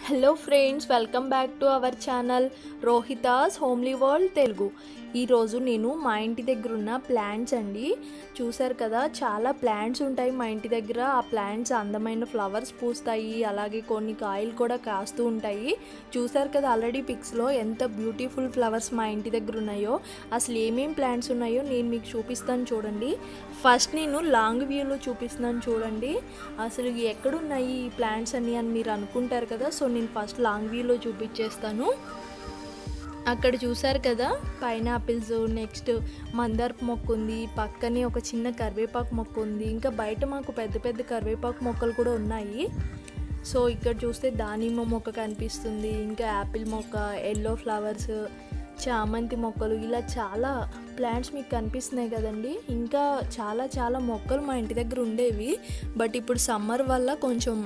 hello friends welcome back to our channel Rohitas homely world Telugu ఈరోజు నేను మా ఇంటి దగ్గర ఉన్న ప్లాంట్స్ అండి చూసారు కదా చాలా ప్లాంట్స్ ఉంటాయి మా ఇంటి దగ్గర ఆ ప్లాంట్స్ అందమైన ఫ్లవర్స్ పూస్తాయి అలాగే కొన్ని కాయలు కూడా కాస్తూ ఉంటాయి చూసారు కదా ఆల్రెడీ పిక్స్లో ఎంత బ్యూటిఫుల్ ఫ్లవర్స్ మా ఇంటి దగ్గర ఉన్నాయో అసలు ఏమేం ప్లాంట్స్ ఉన్నాయో నేను మీకు చూపిస్తాను చూడండి ఫస్ట్ నేను లాంగ్ వ్యూలో చూపిస్తున్నాను చూడండి అసలు ఎక్కడున్నాయి ఈ ప్లాంట్స్ అని అని మీరు అనుకుంటారు కదా సో నేను ఫస్ట్ లాంగ్ వ్యూలో చూపించేస్తాను అక్కడ చూసారు కదా పైనాపిల్స్ నెక్స్ట్ మందారపు మొక్క ఉంది పక్కనే ఒక చిన్న కరివేపాకు మొక్క ఉంది ఇంకా బయట మాకు పెద్ద పెద్ద కరివేపాకు మొక్కలు కూడా ఉన్నాయి సో ఇక్కడ చూస్తే దానిమ్మ మొక్క కనిపిస్తుంది ఇంకా యాపిల్ మొక్క ఎల్లో ఫ్లవర్స్ చామంతి మొక్కలు ఇలా చాలా ప్లాంట్స్ మీకు కనిపిస్తున్నాయి కదండి ఇంకా చాలా చాలా మొక్కలు మా ఇంటి దగ్గర ఉండేవి బట్ ఇప్పుడు సమ్మర్ వల్ల కొంచెం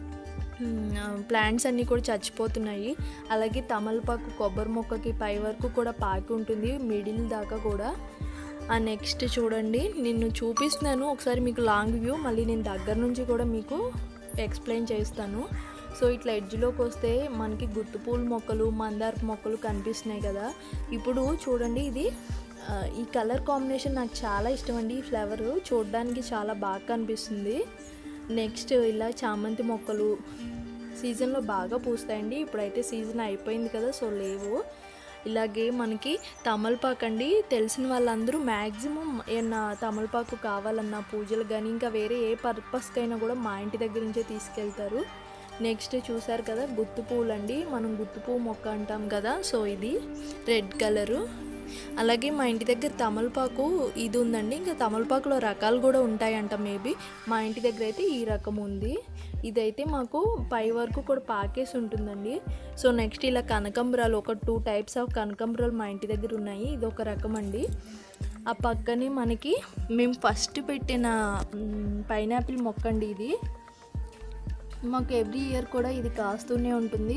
ప్లాంట్స్ అన్నీ కూడా చచ్చిపోతున్నాయి అలాగే తమలపాకు కొబ్బరి మొక్కకి పై వరకు కూడా పాకి ఉంటుంది మిడిల్ దాకా కూడా ఆ నెక్స్ట్ చూడండి నేను చూపిస్తున్నాను ఒకసారి మీకు లాంగ్ వ్యూ మళ్ళీ నేను దగ్గర నుంచి కూడా మీకు ఎక్స్ప్లెయిన్ చేస్తాను సో ఇట్లా ఎడ్జ్లోకి వస్తే మనకి గుత్తుపూల మొక్కలు మందార మొక్కలు కనిపిస్తున్నాయి కదా ఇప్పుడు చూడండి ఇది ఆ, ఈ కలర్ కాంబినేషన్ నాకు చాలా ఇష్టం అండి ఈ ఫ్లవర్ చూడడానికి చాలా బాగా కనిపిస్తుంది నెక్స్ట్ ఇలా చామంతి మొక్కలు సీజన్లో బాగా పూస్తాయండి ఇప్పుడైతే సీజన్ అయిపోయింది కదా సో లేవు ఇలాగే మనకి తమలపాకు అండి తెలిసిన వాళ్ళందరూ మ్యాక్సిమం ఏమన్నా తమలపాకు కావాలన్నా పూజలు కానీ ఇంకా వేరే ఏ పర్పస్కైనా కూడా మా ఇంటి దగ్గర నుంచే తీసుకెళ్తారు నెక్స్ట్ చూసారు కదా గుత్తు పువ్వులు అండి మనం గుత్తు పువ్వు మొక్క అంటాం కదా సో ఇది రెడ్ కలరు అలాగే మా ఇంటి దగ్గర తమలపాకు ఇది ఉందండి ఇంకా తమలపాకులో రకాలు కూడా ఉంటాయంట మేబీ మా ఇంటి దగ్గర అయితే ఈ రకం ఉంది ఇదైతే మాకు పై వరకు కూడా పాకేసి ఉంటుందండి సో నెక్స్ట్ ఇలా కనకంబరాలు ఒక టూ టైప్స్ ఆఫ్ కనకంబరాలు మా ఇంటి దగ్గర ఉన్నాయి ఇది ఒక రకం అండి ఆ పక్కనే మనకి మేము ఫస్ట్ పెట్టిన పైనాపిల్ మొక్క అండి ఇది మాకు ఎవ్రీ ఇయర్ కూడా ఇది కాస్తూనే ఉంటుంది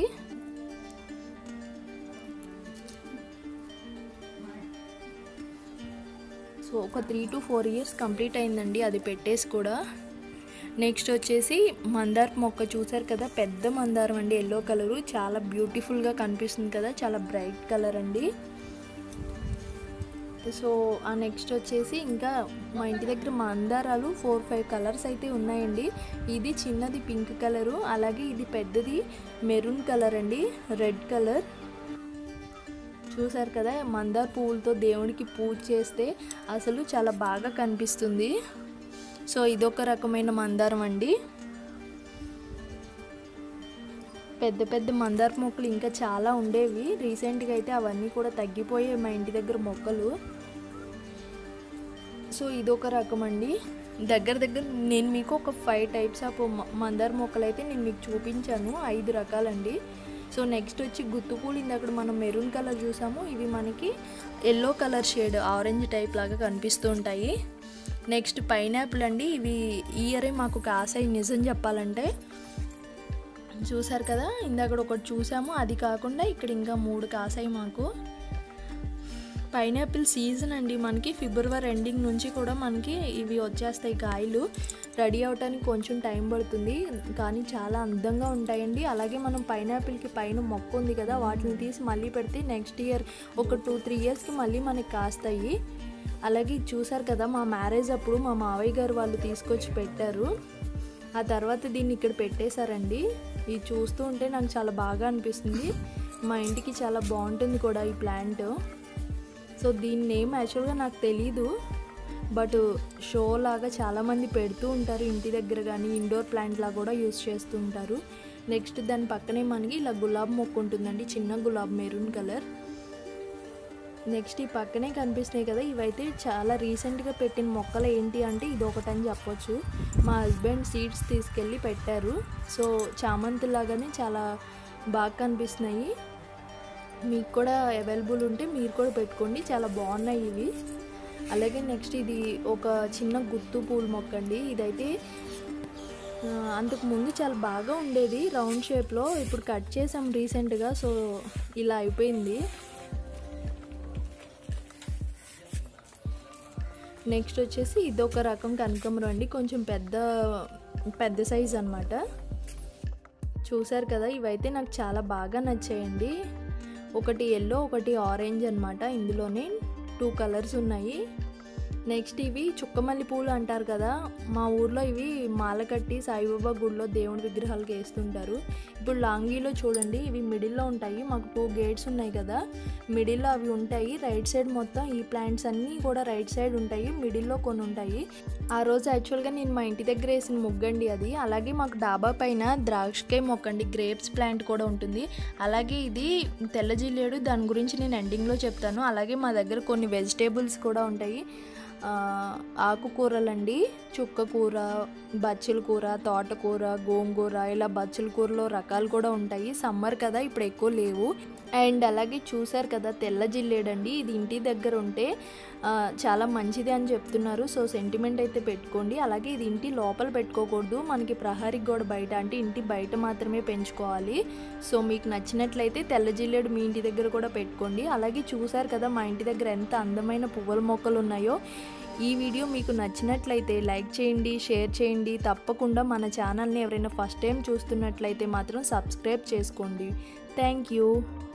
సో ఒక three two four years complete అయిందండి అది పెట్టేసి కూడా నెక్స్ట్ వచ్చేసి మందార మొక్క చూసారు కదా పెద్ద మందారం అండి ఎల్లో కలరు చాలా బ్యూటిఫుల్గా కనిపిస్తుంది కదా చాలా బ్రైట్ కలర్ అండి సో ఆ నెక్స్ట్ వచ్చేసి ఇంకా మా ఇంటి దగ్గర మందారాలు ఫోర్ ఫైవ్ కలర్స్ అయితే ఉన్నాయండి ఇది చిన్నది పింక్ కలరు అలాగే ఇది పెద్దది మెరూన్ కలర్ అండి రెడ్ కలర్ చూసారు కదా మందార పువ్వులతో దేవుడికి పూజ చేస్తే అసలు చాలా బాగా కనిపిస్తుంది సో ఇదొక రకమైన మందారం అండి పెద్ద పెద్ద మందార మొక్కలు ఇంకా చాలా ఉండేవి రీసెంట్గా అయితే అవన్నీ కూడా తగ్గిపోయాయి మా ఇంటి దగ్గర మొక్కలు సో ఇదొక రకం అండి దగ్గర దగ్గర నేను మీకు ఒక ఫైవ్ టైప్స్ ఆఫ్ మ- మందార మొక్కలు అయితే నేను మీకు చూపించాను ఐదు రకాలండి సో నెక్స్ట్ వచ్చి గుత్తుపూలు ఇందాక మనం మెరూన్ కలర్ చూసాము ఇవి మనకి yellow colour shade orange type లాగా కనిపిస్తూ ఉంటాయి నెక్స్ట్ పైనాపిల్ అండి ఇవి ఈ ఇయరే మాకు కాసాయి నిజం చెప్పాలంటే చూసారు కదా ఇందాక ఒకటి చూసాము అది కాకుండా ఇక్కడ ఇంకా మూడు కాసాయి మాకు పైనాపిల్ సీజన్ అండి మనకి ఫిబ్రవరి ఎండింగ్ నుంచి కూడా మనకి ఇవి వచ్చేస్తాయి కాయలు రెడీ అవడానికి కొంచెం టైం పడుతుంది కానీ చాలా అందంగా ఉంటాయండి అలాగే మనం పైనాపిల్కి పైన మొక్క ఉంది కదా వాటిని తీసి మళ్ళీ పెడితే నెక్స్ట్ ఇయర్ ఒక టూ త్రీ ఇయర్స్కి మళ్ళీ మనకి కాస్తాయి అలాగే ఇది చూసారు కదా మా మ్యారేజ్ అప్పుడు మా మావయ్య గారు వాళ్ళు తీసుకొచ్చి పెట్టారు ఆ తర్వాత దీన్ని ఇక్కడ పెట్టేశారండి ఇది చూస్తూ ఉంటే నాకు చాలా బాగా అనిపిస్తుంది మా ఇంటికి చాలా బాగుంటుంది కూడా ఈ ప్లాంట్ సో దీని నేమ్ యాక్చువల్గా నాకు తెలీదు బట్ షో లాగా చాలామంది పెడుతూ ఉంటారు ఇంటి దగ్గర కానీ ఇండోర్ ప్లాంట్ లాగా కూడా యూస్ చేస్తూ ఉంటారు నెక్స్ట్ దాని పక్కనే మనకి ఇలా గులాబ్ మొక్క ఉంటుందండి చిన్న గులాబ్ మెరూన్ కలర్ నెక్స్ట్ ఈ పక్కనే కనిపిస్తున్నాయి కదా ఇవైతే చాలా రీసెంట్గా పెట్టిన మొక్కలు ఏంటి అంటే ఇది ఒకటని చెప్పొచ్చు మా హస్బెండ్ సీడ్స్ తీసుకెళ్ళి పెట్టారు సో చామంతి లాగానే చాలా బాగా కనిపిస్తున్నాయి మీకు కూడా అవైలబుల్ ఉంటే మీరు కూడా పెట్టుకోండి చాలా బాగున్నాయి ఇవి అలాగే నెక్స్ట్ ఇది ఒక చిన్న గుత్తు పూల మొక్క అండి ఇదైతే ఆ, అంతకు ముందు చాలా బాగా ఉండేది రౌండ్ షేప్లో ఇప్పుడు కట్ చేసాం రీసెంట్గా సో ఇలా అయిపోయింది నెక్స్ట్ వచ్చేసి ఇదొక రకం కనకాంబరం అండి కొంచెం పెద్ద పెద్ద సైజ్ అనమాట చూసారు కదా ఇవైతే నాకు చాలా బాగా నచ్చాయండి ఒకటి ఎల్లో ఒకటి ఆరెంజ్ అనమాట ఇందులోనే టూ కలర్స్ ఉన్నాయి నెక్స్ట్ ఇవి చుక్కమల్లి పూలు అంటారు కదా మా ఊర్లో ఇవి మాల కట్టి సాయిబాబా గుడిలో దేవుడి విగ్రహాలకు వేస్తుంటారు ఇప్పుడు లాంగీలో చూడండి ఇవి మిడిల్లో ఉంటాయి మాకు టూ గేట్స్ ఉన్నాయి కదా మిడిల్లో అవి ఉంటాయి రైట్ సైడ్ మొత్తం ఈ ప్లాంట్స్ అన్నీ కూడా రైట్ సైడ్ ఉంటాయి మిడిల్లో కొన్ని ఉంటాయి ఆ రోజు యాక్చువల్గా నేను మా ఇంటి దగ్గర వేసిన ముగ్గండి అది అలాగే మాకు డాబా పైన ద్రాక్షకాయ మొక్కండి గ్రేప్స్ ప్లాంట్ కూడా ఉంటుంది అలాగే ఇది తెల్ల జిల్లేడు దాని గురించి నేను ఎండింగ్లో చెప్తాను అలాగే మా దగ్గర కొన్ని వెజిటేబుల్స్ కూడా ఉంటాయి ఆ, ఆకుకూరలండి చుక్కకూర బచ్చల కూర తోటకూర గోంగూర ఇలా బచ్చల కూరలో రకాలు కూడా ఉంటాయి సమ్మర్ కదా ఇప్పుడు ఎక్కువ లేవు అండ్ అలాగే చూసారు కదా తెల్ల జిల్లేడండి ఇది ఇంటి దగ్గర ఉంటే ఆ, చాలా మంచిది అని చెప్తున్నారు సో సెంటిమెంట్ అయితే పెట్టుకోండి అలాగే ఇది ఇంటి లోపల పెట్టుకోకూడదు మనకి ప్రహారికి కూడా బయట అంటే ఇంటి బయట మాత్రమే పెంచుకోవాలి సో మీకు నచ్చినట్లయితే తెల్ల జిల్లేడు మీ ఇంటి దగ్గర కూడా పెట్టుకోండి అలాగే చూసారు కదా మా ఇంటి దగ్గర ఎంత అందమైన పువ్వుల మొక్కలు ఉన్నాయో ఈ వీడియో మీకు నచ్చినట్లయితే లైక్ చేయండి షేర్ చేయండి తప్పకుండా మన ఛానల్ని ఎవరైనా ఫస్ట్ టైం చూస్తున్నట్లయితే మాత్రం సబ్స్క్రైబ్ చేసుకోండి థ్యాంక్ యూ